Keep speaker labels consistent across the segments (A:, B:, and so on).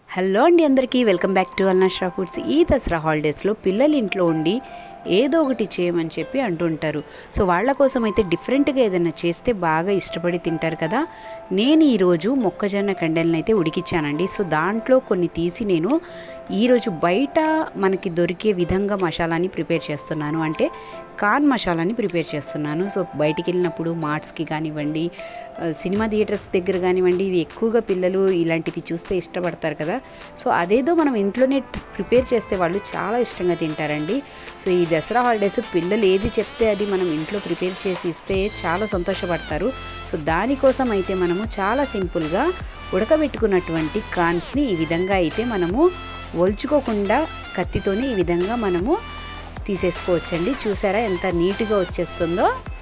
A: hello అండి అందరికీ welcome back to అల్నాష్రా ఫుడ్స్ ఈ దసరా హాలిడేస్లో పిల్లలు ఇంట్లో ఉండి ఏదో ఒకటి చేయమని చెప్పి అంటుంటారు సో వాళ్ళ కోసం అయితే డిఫరెంట్గా ఏదైనా చేస్తే బాగా ఇష్టపడి తింటారు కదా నేను ఈరోజు మొక్కజొన్న కండెలను అయితే ఉడికిచ్చానండి సో దాంట్లో కొన్ని తీసి నేను ఈరోజు బయట మనకి దొరికే విధంగా మసాలాని ప్రిపేర్ చేస్తున్నాను అంటే కార్న్ మసాలాని ప్రిపేర్ చేస్తున్నాను సో బయటికి వెళ్ళినప్పుడు మార్ట్స్కి కానివ్వండి ఆ, సినిమా థియేటర్స్ దగ్గర కానివ్వండి ఇవి ఎక్కువగా పిల్లలు ఇలాంటివి చూస్తే ఇష్టపడతారు కదా సో అదేదో మనం ఇంట్లోనే ప్రిపేర్ చేస్తే వాళ్ళు చాలా ఇష్టంగా తింటారండి సో ఈ దసరా హాలిడేస్ పిల్లలు ఏది చెప్తే అది మనం ఇంట్లో ప్రిపేర్ చేసి ఇస్తే చాలా సంతోషపడతారు సో దానికోసం అయితే మనము చాలా సింపుల్గా ఉడకబెట్టుకున్నటువంటి కార్న్స్ని ఈ విధంగా అయితే మనము ఒల్చుకోకుండా కత్తితోని ఈ విధంగా మనము తీసేసుకోవచ్చండి చూసారా ఎంత నీట్గా వచ్చేస్తుందో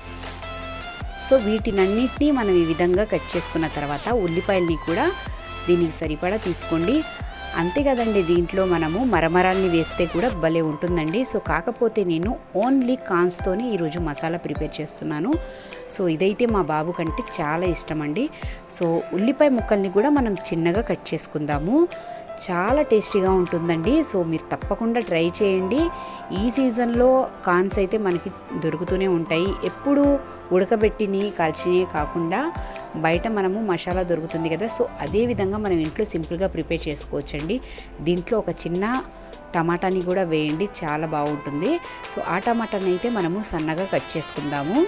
A: సో వీటినన్నిటినీ మనం ఈ విధంగా కట్ చేసుకున్న తర్వాత ఉల్లిపాయల్ని కూడా దీనికి సరిపడా తీసుకోండి అంతే కదండి దీంట్లో మనము మరమరాల్ని వేస్తే కూడా భలే ఉంటుందండి సో కాకపోతే నేను ఓన్లీ కాన్స్తోనే ఈరోజు మసాలా ప్రిపేర్ చేస్తున్నాను సో ఇదైతే మా బాబు కంటే చాలా ఇష్టం అండి సో ఉల్లిపాయ ముక్కల్ని కూడా మనం చిన్నగా కట్ చేసుకుందాము చాలా టేస్టీగా ఉంటుందండి సో మీరు తప్పకుండా ట్రై చేయండి ఈ సీజన్లో కాన్స్ అయితే మనకి దొరుకుతూనే ఉంటాయి ఎప్పుడు ఉడకబెట్టిని కాల్చిని కాకుండా బయట మనము మసాలా దొరుకుతుంది కదా సో అదే విధంగా మనం ఇంట్లో సింపుల్గా ప్రిపేర్ చేసుకోవచ్చండి దీంట్లో ఒక చిన్న టమాటాని కూడా వేయండి చాలా బాగుంటుంది సో ఆ టమాటాని అయితే మనము సన్నగా కట్ చేసుకుందాము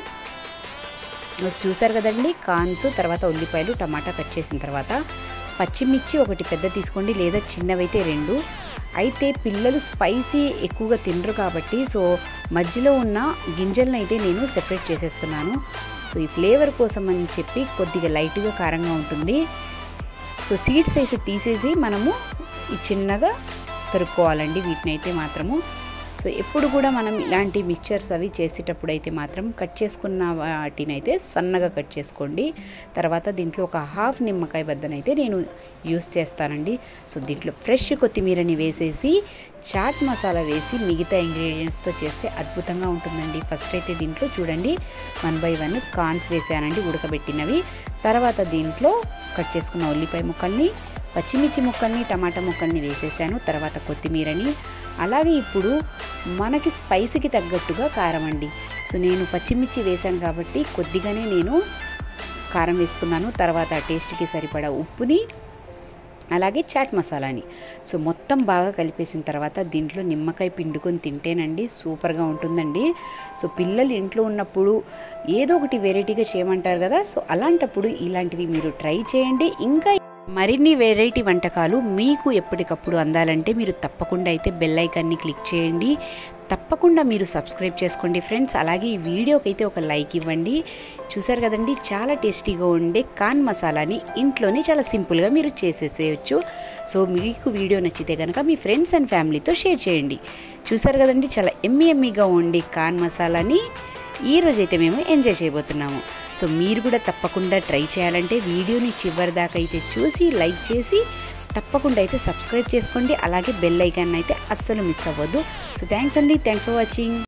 A: చూసారు కదండి కాన్స్ తర్వాత ఉల్లిపాయలు టమాటా కట్ చేసిన తర్వాత పచ్చిమిర్చి ఒకటి పెద్ద తీసుకోండి లేదా చిన్నవైతే రెండు అయితే పిల్లలు స్పైసీ ఎక్కువగా తినరు కాబట్టి సో మధ్యలో ఉన్న గింజలను అయితే నేను సెపరేట్ చేసేస్తున్నాను సో ఈ ఫ్లేవర్ కోసం అని చెప్పి కొద్దిగా లైట్గా కారంగా ఉంటుంది సో సీడ్స్ అయితే తీసేసి మనము ఈ చిన్నగా తరుక్కోవాలండి వీటిని అయితే మాత్రము సో ఎప్పుడు కూడా మనం ఇలాంటి మిక్చర్స్ అవి చేసేటప్పుడు అయితే మాత్రం కట్ చేసుకున్న వాటిని అయితే సన్నగా కట్ చేసుకోండి తర్వాత దీంట్లో ఒక హాఫ్ నిమ్మకాయ బద్దనైతే నేను యూస్ చేస్తానండి సో దీంట్లో ఫ్రెష్ కొత్తిమీరని వేసేసి చాట్ మసాలా వేసి మిగతా ఇంగ్రీడియంట్స్తో చేస్తే అద్భుతంగా ఉంటుందండి ఫస్ట్ అయితే దీంట్లో చూడండి వన్ బై వన్ కార్న్స్ వేసానండి ఉడకబెట్టినవి తర్వాత దీంట్లో కట్ చేసుకున్న ఉల్లిపాయ ముక్కల్ని పచ్చిమిర్చి ముక్కల్ని టమాటా ముక్కల్ని వేసేసాను తర్వాత కొత్తిమీరని అలాగే ఇప్పుడు మనకి స్పైసీకి తగ్గట్టుగా కారం అండి సో నేను పచ్చిమిర్చి వేశాను కాబట్టి కొద్దిగానే నేను కారం వేసుకున్నాను తర్వాత టేస్ట్కి సరిపడా ఉప్పుని అలాగే చాట్ మసాలాని సో మొత్తం బాగా కలిపేసిన తర్వాత దీంట్లో నిమ్మకాయ పిండుకొని తింటేనండి సూపర్గా ఉంటుందండి సో పిల్లలు ఇంట్లో ఉన్నప్పుడు ఏదో ఒకటి వెరైటీగా చేయమంటారు కదా సో అలాంటప్పుడు ఇలాంటివి మీరు ట్రై చేయండి ఇంకా మరిన్ని వెరైటీ వంటకాలు మీకు ఎప్పటికప్పుడు అందాలంటే మీరు తప్పకుండా అయితే బెల్ ఐకాన్ని క్లిక్ చేయండి తప్పకుండా మీరు సబ్స్క్రైబ్ చేసుకోండి ఫ్రెండ్స్ అలాగే ఈ వీడియోకి అయితే ఒక లైక్ ఇవ్వండి చూసారు కదండి చాలా టేస్టీగా ఉండే కాన్ మసాలాని ఇంట్లోనే చాలా సింపుల్గా మీరు చేసేసేయచ్చు సో మీకు వీడియో నచ్చితే కనుక మీ ఫ్రెండ్స్ అండ్ ఫ్యామిలీతో షేర్ చేయండి చూసారు కదండి చాలా ఎమ్మి ఎమ్మిగా ఉండే కాన్ మసాలాని ఈ రోజైతే మేము ఎంజాయ్ చేయబోతున్నాము సో మీరు కూడా తప్పకుండా ట్రై చేయాలంటే వీడియోని చివరి దాకా అయితే చూసి లైక్ చేసి తప్పకుండా అయితే సబ్స్క్రైబ్ చేసుకోండి అలాగే బెల్ ఐకాన్ అయితే అస్సలు మిస్ అవ్వద్దు సో థ్యాంక్స్ అండి థ్యాంక్స్ ఫర్ వాచింగ్